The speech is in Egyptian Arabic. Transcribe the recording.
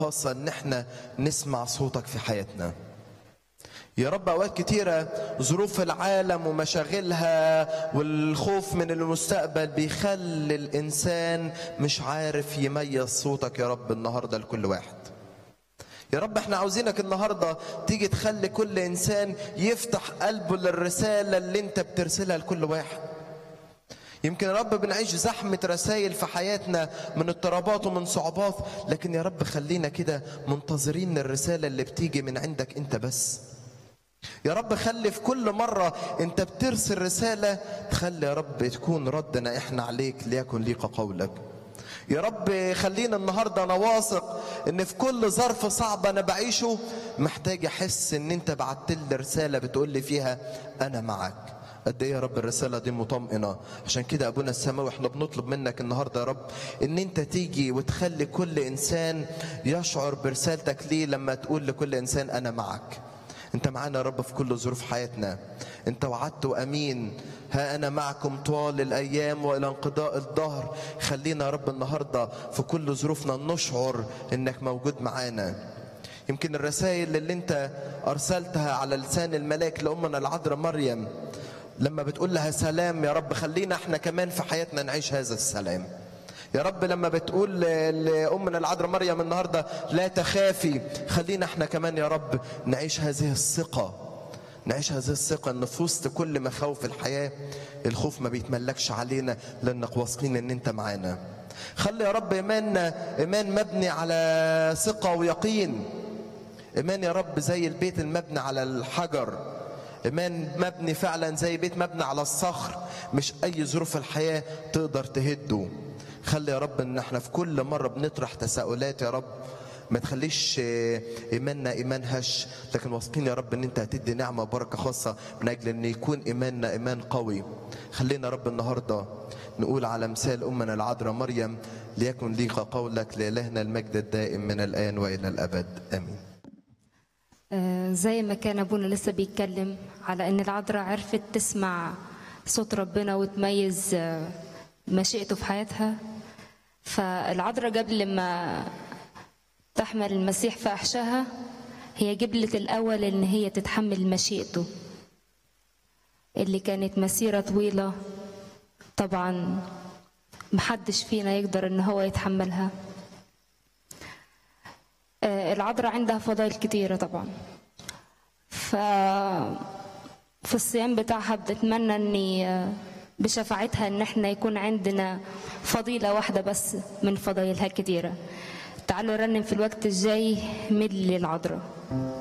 خاصة ان احنا نسمع صوتك في حياتنا يا رب اوقات كتيرة ظروف العالم ومشاغلها والخوف من المستقبل بيخلي الانسان مش عارف يميز صوتك يا رب النهارده لكل واحد يا رب احنا عاوزينك النهارده تيجي تخلي كل انسان يفتح قلبه للرساله اللي انت بترسلها لكل واحد يمكن يا رب بنعيش زحمة رسائل في حياتنا من اضطرابات ومن صعوبات لكن يا رب خلينا كده منتظرين الرسالة اللي بتيجي من عندك انت بس يا رب خلي في كل مرة انت بترسل رسالة تخلي يا رب تكون ردنا احنا عليك ليكن ليق قولك يا رب خلينا النهاردة انا واثق ان في كل ظرف صعب انا بعيشه محتاج احس ان انت بعت لي رسالة بتقول لي فيها انا معك قد ايه يا رب الرساله دي مطمئنه عشان كده ابونا السماوي احنا بنطلب منك النهارده يا رب ان انت تيجي وتخلي كل انسان يشعر برسالتك ليه لما تقول لكل انسان انا معك انت معانا يا رب في كل ظروف حياتنا انت وعدت وامين ها انا معكم طوال الايام والى انقضاء الدهر خلينا يا رب النهارده في كل ظروفنا نشعر انك موجود معانا يمكن الرسائل اللي انت ارسلتها على لسان الملاك لامنا العذراء مريم لما بتقول لها سلام يا رب خلينا احنا كمان في حياتنا نعيش هذا السلام يا رب لما بتقول لأمنا العذراء مريم النهاردة لا تخافي خلينا احنا كمان يا رب نعيش هذه الثقة نعيش هذه الثقة ان في وسط كل مخاوف الحياة الخوف ما بيتملكش علينا لانك واثقين ان انت معانا خلي يا رب ايماننا ايمان مبني على ثقة ويقين ايمان يا رب زي البيت المبني على الحجر ايمان مبني فعلا زي بيت مبني على الصخر مش اي ظروف الحياه تقدر تهده خلي يا رب ان احنا في كل مره بنطرح تساؤلات يا رب ما تخليش ايماننا ايمان هش لكن واثقين يا رب ان انت هتدي نعمه وبركه خاصه من اجل ان يكون ايماننا ايمان قوي خلينا يا رب النهارده نقول على مثال امنا العذراء مريم ليكن ليق قولك لالهنا المجد الدائم من الان والى الابد امين آه، زي ما كان ابونا لسه بيتكلم على ان العذراء عرفت تسمع صوت ربنا وتميز آه، مشيئته في حياتها فالعذراء قبل ما تحمل المسيح في احشائها هي جبلت الاول ان هي تتحمل مشيئته اللي كانت مسيره طويله طبعا محدش فينا يقدر ان هو يتحملها آه، العذراء عندها فضائل كتيرة طبعا ف في الصيام بتاعها بتتمنى اني آه، بشفاعتها ان احنا يكون عندنا فضيلة واحدة بس من فضائلها كتيرة تعالوا رنم في الوقت الجاي مد للعذراء